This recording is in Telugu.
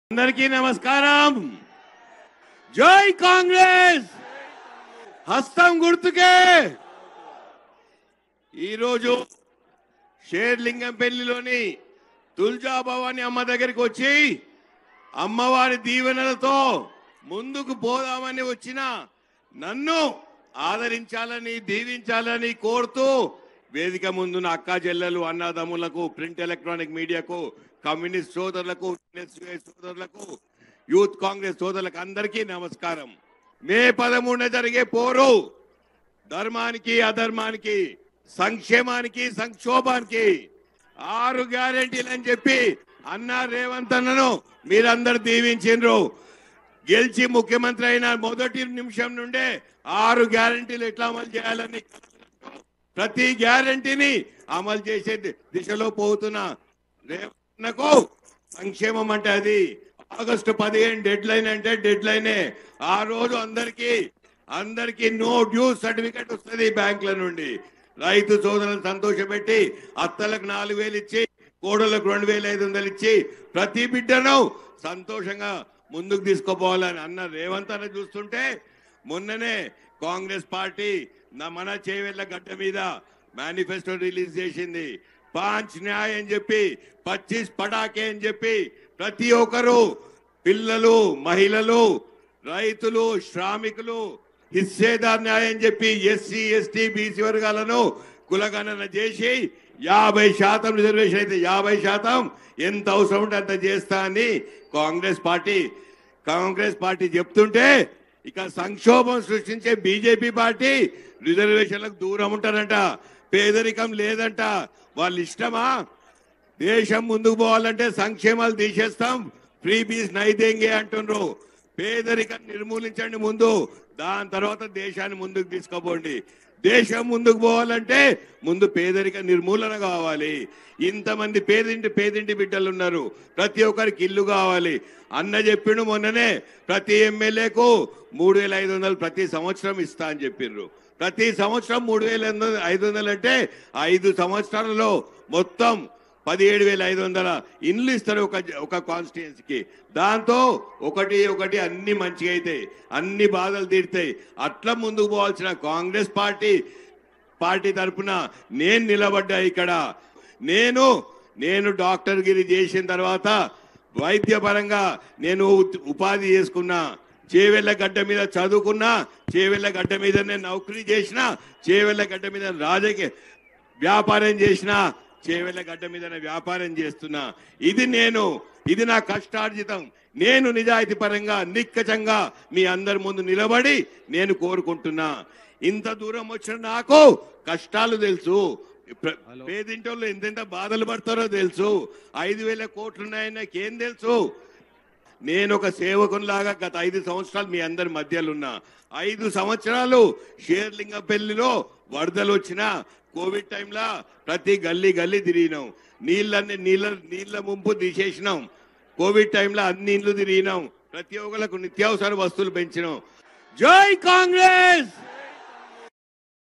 అందరికీ నమస్కారం జై కాంగ్రెస్ హస్తం గుర్తుకే ఈరోజు షేర్లింగంపల్లిలోని తుల్జా భవాని అమ్మ దగ్గరికి వచ్చి అమ్మవారి దీవెనలతో ముందుకు పోదామని వచ్చిన నన్ను ఆదరించాలని దీవించాలని కోరుతూ వేదిక ముందున్న అక్కా చెల్లెలు అన్నదమ్ములకు ప్రింట్ ఎలక్ట్రానిక్ మీడియాకు కమ్యూనిస్ట్ సోదరులకు NSUI సోదరులకు యూత్ కాంగ్రెస్ సోదరులకు అందరికీ నమస్కారం మే పదమూడున జరిగే పోరు ధర్మానికి అధర్మానికి సంక్షేమానికి సంక్షోభానికి ఆరు గ్యారెంటీలు అని చెప్పి అన్న రేవంత్ అన్నను మీరందరూ దీవించిండ్రు గెలిచి ముఖ్యమంత్రి అయిన మొదటి నిమిషం నుండే ఆరు గ్యారెంటీలు ఎట్లా అమలు చేయాలని ప్రతి గ్యారెంటీని అమలు చేసే ది- దిశలో పోతున్న రేవన్నకు సంక్షేమం అంటే అది ఆగస్టు పదిహేను డెడ్ లైన్ అంటే డెడ్ లైనే ఆ రోజు అందరికి అందరికి నో డ్యూ సర్టిఫికెట్ వస్తుంది బ్యాంకుల నుండి రైతు సోదరులను సంతోషపెట్టి అత్తలకు నాలుగు వేలు ఇచ్చి కోడలకు రెండు వేల ఐదు వందలు ఇచ్చి ప్రతి బిడ్డను సంతోషంగా ముందుకు తీసుకుపోవాలని అన్న రేవంత్ అన్న చూస్తుంటే మొన్ననే కాంగ్రెస్ పార్టీ నా మన చేవెళ్ళ గడ్డ మీద మేనిఫెస్టో రిలీజ్ చేసింది పాంచ్ న్యాయ్ అని చెప్పి పచ్చీస్ పటాకే అని చెప్పి ప్రతి ఒక్కరు పిల్లలు మహిళలు రైతులు శ్రామికులు హిస్సేదార్ న్యాయం చెప్పి ఎస్సీ ఎస్టీ బీసీ వర్గాలను కులగణన చేసి యాభై శాతం రిజర్వేషన్ అయితే యాభై శాతం ఎంత అవసరం ఉంటే అంత చేస్తా అని కాంగ్రెస్ పార్టీ కాంగ్రెస్ పార్టీ చెప్తుంటే ఇక సంక్షోభం సృష్టించే బీజేపీ పార్టీ రిజర్వేషన్లకు దూరం ఉంటారంట పేదరికం లేదంట వాళ్ళ ఇష్టమా దేశం ముందుకు పోవాలంటే సంక్షేమాలు తీసేస్తాం ఫ్రీ బీస్ నైదేంగే అంటుండ్రు పేదరికం నిర్మూలించండి ముందు దాని తర్వాత దేశాన్ని ముందుకు తీసుకుపోండి దేశం ముందుకు పోవాలంటే ముందు పేదరిక నిర్మూలన కావాలి ఇంతమంది పేదింటి పేదింటి బిడ్డలు ఉన్నారు ప్రతి ఒక్కరికి ఇల్లు కావాలి అన్న చెప్పిండు మొన్ననే ప్రతి ఎమ్మెల్యేకు మూడు వేల ఐదు వందలు ప్రతి సంవత్సరం ఇస్తా అని చెప్పిండ్రు ప్రతి సంవత్సరం మూడు వేల ఐదు వందలు అంటే ఐదు సంవత్సరాలలో మొత్తం పదిహేడు వేల ఐదు వందల ఇండ్లు ఇస్తారు ఒక ఒక కాన్స్టిట్యున్సీకి దాంతో ఒకటి ఒకటి అన్ని మంచిగా అవుతాయి అన్ని బాధలు తీరుతాయి అట్లా ముందుకు పోవాల్సిన కాంగ్రెస్ పార్టీ పార్టీ తరపున నేను నిలబడ్డా ఇక్కడ నేను నేను డాక్టర్ గిరి చేసిన తర్వాత వైద్యపరంగా నేను ఉ- ఉపాధి చేసుకున్నా చేవెళ్ళ గడ్డ మీద చదువుకున్నా చేవెళ్ళ గడ్డ మీద నేను నౌకరీ చేసిన చేవెళ్ళ గడ్డ మీద రాజకీయ వ్యాపారం చేసిన చేవెళ్ళ గడ్డ మీద వ్యాపారం చేస్తున్నా ఇది నేను ఇది నా కష్టార్జితం నేను నిజాయితీ పరంగా నిక్కచంగా మీ అందరి ముందు నిలబడి నేను కోరుకుంటున్నా ఇంత దూరం వచ్చిన నాకు కష్టాలు తెలుసు ప్ర- పేదింటోళ్ళు ఎంతెంత బాధలు పడతారో తెలుసు ఐదు వేల కోట్లు ఉన్నాయని నాకేం తెలుసు నేను ఒక సేవకునిలాగా గత ఐదు సంవత్సరాలు మీ అందరి మధ్యలో ఉన్నా ఐదు సంవత్సరాలు షేర్లింగపల్లిలో వరదలు వచ్చినా కోవిడ్ టైంలో ప్రతి గల్లీ గల్లీ తిరిగినాం నీళ్ళన్ని నీళ్ళ నీళ్ళ ముంపు తీసేసినాం కోవిడ్ టైంలో అన్ని ఇండ్లు తిరిగినాం ప్రతి ఒక్కరికి నిత్యావసర వస్తువులు పెంచినాం జై కాంగ్రెస్